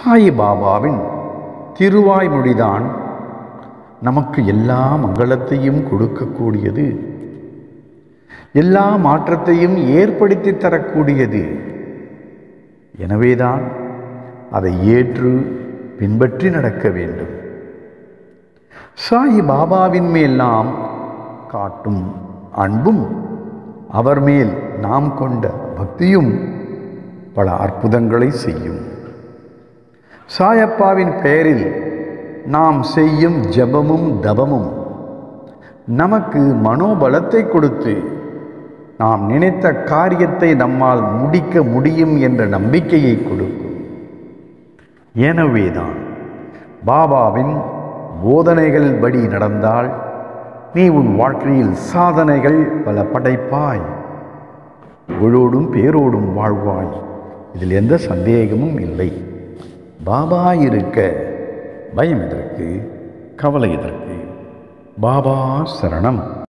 சாய் பாபாவின் திருவாய்மொழிதான் நமக்கு எல்லா மங்களத்தையும் கொடுக்கக்கூடியது எல்லா மாற்றத்தையும் ஏற்படுத்தி தரக்கூடியது எனவேதான் அதை ஏற்று பின்பற்றி நடக்க வேண்டும் சாய் பாபாவின் மேல் நாம் காட்டும் அன்பும் அவர் மேல் நாம் கொண்ட பக்தியும் பல அற்புதங்களை செய்யும் சாயப்பாவின் பெயரில் நாம் செய்யும் ஜபமும் தபமும் நமக்கு மனோபலத்தை கொடுத்து நாம் நினைத்த காரியத்தை நம்மால் முடிக்க முடியும் என்ற நம்பிக்கையை கொடுக்கும் எனவேதான் பாபாவின் போதனைகள் படி நடந்தால் நீ உன் வாழ்க்கையில் சாதனைகள் பல படைப்பாய் புகழோடும் பேரோடும் வாழ்வாய் இதில் எந்த சந்தேகமும் இல்லை பாபா இருக்க பயம் எதற்கு கவலை எதற்கு பாபா சரணம்